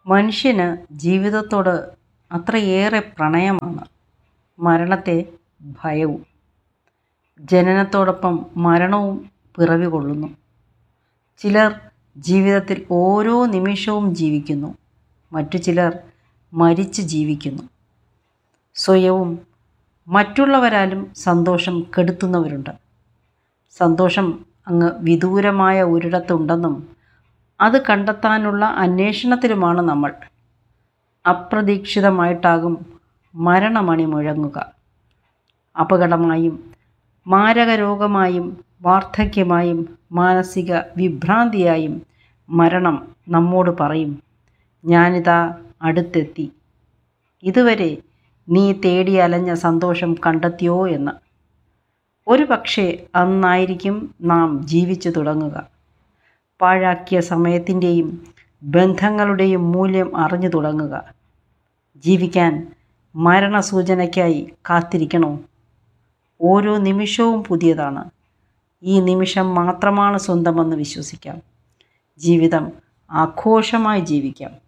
മനുഷ്യന് ജീവിതത്തോട് അത്രയേറെ പ്രണയമാണ് മരണത്തെ ഭയവും ജനനത്തോടൊപ്പം മരണവും പിറവി കൊള്ളുന്നു ചിലർ ജീവിതത്തിൽ ഓരോ നിമിഷവും ജീവിക്കുന്നു മറ്റു ചിലർ മരിച്ച് ജീവിക്കുന്നു സ്വയവും മറ്റുള്ളവരാലും സന്തോഷം കെടുത്തുന്നവരുണ്ട് സന്തോഷം അങ്ങ് വിദൂരമായ ഒരിടത്തുണ്ടെന്നും അത് കണ്ടെത്താനുള്ള അന്വേഷണത്തിലുമാണ് നമ്മൾ അപ്രതീക്ഷിതമായിട്ടാകും മരണമണി മുഴങ്ങുക അപകടമായും മാരകരോഗമായും വാർദ്ധക്യമായും മാനസിക വിഭ്രാന്തിയായും മരണം നമ്മോട് പറയും ഞാനിതാ അടുത്തെത്തി ഇതുവരെ നീ തേടി അലഞ്ഞ സന്തോഷം കണ്ടെത്തിയോ എന്ന് ഒരു പക്ഷേ അന്നായിരിക്കും നാം ജീവിച്ചു തുടങ്ങുക പാഴാക്കിയ സമയത്തിൻ്റെയും ബന്ധങ്ങളുടെയും മൂല്യം അറിഞ്ഞു തുടങ്ങുക ജീവിക്കാൻ മരണസൂചനയ്ക്കായി കാത്തിരിക്കണോ ഓരോ നിമിഷവും പുതിയതാണ് ഈ നിമിഷം മാത്രമാണ് സ്വന്തമെന്ന് വിശ്വസിക്കാം ജീവിതം ആഘോഷമായി ജീവിക്കാം